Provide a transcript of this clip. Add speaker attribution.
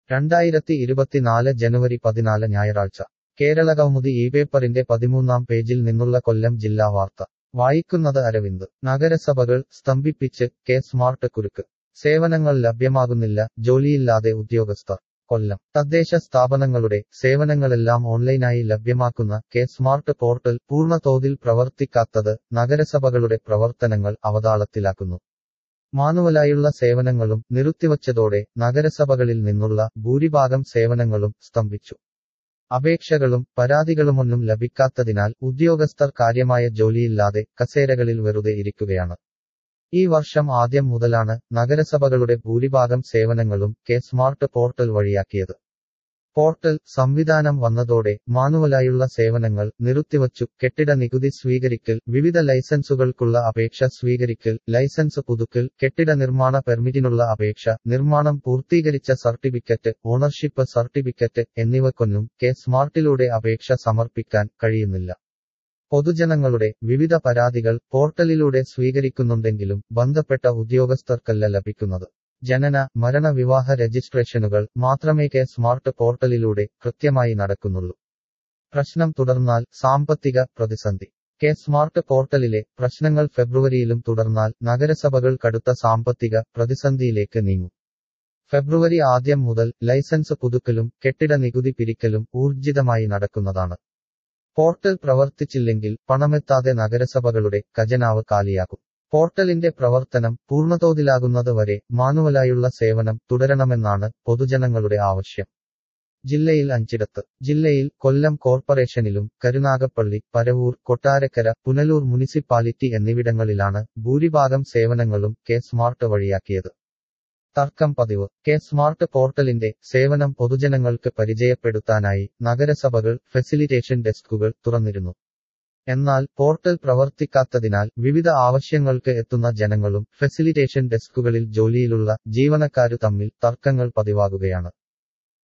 Speaker 1: രണ്ടായിരത്തി ഇരുപത്തിനാല് ജനുവരി പതിനാല് ഞായറാഴ്ച കേരളകൗമുദി ഈ പേപ്പറിന്റെ പതിമൂന്നാം പേജിൽ നിന്നുള്ള കൊല്ലം ജില്ലാ വാർത്ത വായിക്കുന്നത് അരവിന്ദ് നഗരസഭകൾ സ്തംഭിപ്പിച്ച് കെ സ്മാർട്ട് കുരുക്ക് സേവനങ്ങൾ ലഭ്യമാകുന്നില്ല ജോലിയില്ലാതെ ഉദ്യോഗസ്ഥർ കൊല്ലം തദ്ദേശ സ്ഥാപനങ്ങളുടെ സേവനങ്ങളെല്ലാം ഓൺലൈനായി ലഭ്യമാക്കുന്ന കെ സ്മാർട്ട് പോർട്ടൽ പൂർണ്ണതോതിൽ പ്രവർത്തിക്കാത്തത് നഗരസഭകളുടെ പ്രവർത്തനങ്ങൾ അവതാളത്തിലാക്കുന്നു മാനുവലായുള്ള സേവനങ്ങളും നിർത്തിവച്ചതോടെ നഗരസഭകളിൽ നിന്നുള്ള ഭൂരിഭാഗം സേവനങ്ങളും സ്തംഭിച്ചു അപേക്ഷകളും പരാതികളുമൊന്നും ലഭിക്കാത്തതിനാൽ ഉദ്യോഗസ്ഥർ കാര്യമായ ജോലിയില്ലാതെ കസേരകളിൽ വെറുതെ ഇരിക്കുകയാണ് ഈ വർഷം ആദ്യം മുതലാണ് നഗരസഭകളുടെ ഭൂരിഭാഗം സേവനങ്ങളും കെ സ്മാർട്ട് പോർട്ടൽ വഴിയാക്കിയത് പോർട്ടൽ സംവിധാനം വന്നതോടെ മാനുവലായുള്ള സേവനങ്ങൾ നിർത്തിവച്ചു കെട്ടിട നികുതി സ്വീകരിക്കൽ വിവിധ ലൈസൻസുകൾക്കുള്ള അപേക്ഷ സ്വീകരിക്കൽ ലൈസൻസ് പുതുക്കൽ കെട്ടിട നിർമ്മാണ പെർമിറ്റിനുള്ള അപേക്ഷ നിർമ്മാണം പൂർത്തീകരിച്ച സർട്ടിഫിക്കറ്റ് ഓണർഷിപ്പ് സർട്ടിഫിക്കറ്റ് എന്നിവക്കൊന്നും കെ സ്മാർട്ടിലൂടെ അപേക്ഷ സമർപ്പിക്കാൻ കഴിയുന്നില്ല പൊതുജനങ്ങളുടെ വിവിധ പരാതികൾ പോർട്ടലിലൂടെ സ്വീകരിക്കുന്നുണ്ടെങ്കിലും ബന്ധപ്പെട്ട ഉദ്യോഗസ്ഥർക്കല്ല ലഭിക്കുന്നത് ജനന മരണ വിവാഹ രജിസ്ട്രേഷനുകൾ മാത്രമേ കെ സ്മാർട്ട് പോർട്ടലിലൂടെ കൃത്യമായി നടക്കുന്നുള്ളൂ പ്രശ്നം തുടർന്നാൽ സാമ്പത്തിക പ്രതിസന്ധി കെ സ്മാർട്ട് പോർട്ടലിലെ പ്രശ്നങ്ങൾ ഫെബ്രുവരിയിലും തുടർന്നാൽ നഗരസഭകൾ കടുത്ത സാമ്പത്തിക പ്രതിസന്ധിയിലേക്ക് നീങ്ങും ഫെബ്രുവരി ആദ്യം മുതൽ ലൈസൻസ് പുതുക്കലും കെട്ടിട നികുതി പിരിക്കലും ഊർജിതമായി നടക്കുന്നതാണ് പോർട്ടൽ പ്രവർത്തിച്ചില്ലെങ്കിൽ പണമെത്താതെ നഗരസഭകളുടെ ഖജനാവ് കാലിയാകും പോർട്ടലിന്റെ പ്രവർത്തനം പൂർണ്ണതോതിലാകുന്നത് വരെ മാനുവലായുള്ള സേവനം തുടരണമെന്നാണ് പൊതുജനങ്ങളുടെ ആവശ്യം ജില്ലയിൽ അഞ്ചിടത്ത് ജില്ലയിൽ കൊല്ലം കോർപ്പറേഷനിലും കരുനാഗപ്പള്ളി പരവൂർ കൊട്ടാരക്കര പുനലൂർ മുനിസിപ്പാലിറ്റി എന്നിവിടങ്ങളിലാണ് ഭൂരിഭാഗം സേവനങ്ങളും കെ സ്മാർട്ട് വഴിയാക്കിയത് തർക്കം പതിവ് കെ സ്മാർട്ട് പോർട്ടലിന്റെ സേവനം പൊതുജനങ്ങൾക്ക് പരിചയപ്പെടുത്താനായി നഗരസഭകൾ ഫെസിലിറ്റേഷൻ ഡെസ്കുകൾ തുറന്നിരുന്നു എന്നാൽ പോർട്ടൽ പ്രവർത്തിക്കാത്തതിനാൽ വിവിധ ആവശ്യങ്ങൾക്ക് എത്തുന്ന ജനങ്ങളും ഫെസിലിറ്റേഷൻ ഡെസ്കുകളിൽ ജോലിയിലുള്ള ജീവനക്കാരു തമ്മിൽ തർക്കങ്ങൾ പതിവാകുകയാണ്